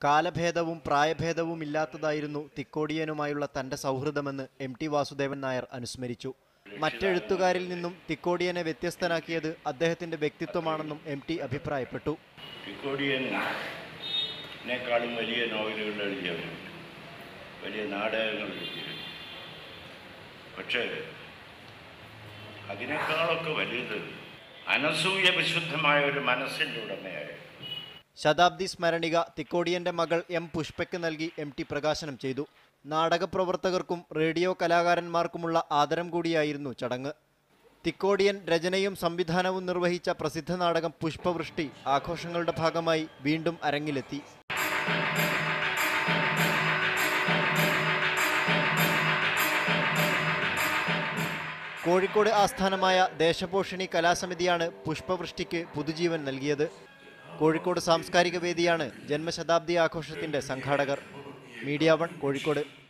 കാലഭേദവും പ്രായഭേദവും ഇല്ലാത്തതായിരുന്നു തിക്കോടിയനുമായുള്ള തന്റെ സൗഹൃദമെന്ന് എം ടി വാസുദേവൻ നായർ അനുസ്മരിച്ചു മറ്റെഴുത്തുകാരിൽ നിന്നും തിക്കോടിയനെ വ്യത്യസ്തനാക്കിയത് അദ്ദേഹത്തിന്റെ വ്യക്തിത്വമാണെന്നും എം ടി അഭിപ്രായപ്പെട്ടു തിക്കോടിയനേക്കാളും വലിയ നോവലുകൾ എഴുതിയവരുണ്ട് വലിയ നാടകങ്ങൾ എഴുതിയവരുണ്ട് പക്ഷേ അതിനേക്കാളൊക്കെ വലുത് അനസൂയ വിശുദ്ധമായ ഒരു മനസ്സിൻ്റെ ഉടമയായിരുന്നു ശതാബ്ദി സ്മരണിക തിക്കോടിയന്റെ മകൾ എം പുഷ്പയ്ക്ക് നൽകി എം ടി പ്രകാശനം ചെയ്തു നാടകപ്രവർത്തകർക്കും റേഡിയോ കലാകാരന്മാർക്കുമുള്ള ആദരം കൂടിയായിരുന്നു ചടങ്ങ് തിക്കോടിയൻ രചനയും സംവിധാനവും നിർവഹിച്ച പ്രസിദ്ധ നാടകം പുഷ്പവൃഷ്ടി ആഘോഷങ്ങളുടെ ഭാഗമായി വീണ്ടും അരങ്ങിലെത്തി കോഴിക്കോട് ആസ്ഥാനമായ ദേശപോഷിണി കലാസമിതിയാണ് പുഷ്പവൃഷ്ടിക്ക് പുതുജീവൻ നൽകിയത് കോഴിക്കോട് സാംസ്കാരിക വേദിയാണ് ജന്മശതാബ്ദി ആഘോഷത്തിന്റെ സംഘാടകർ മീഡിയ വൺ കോഴിക്കോട്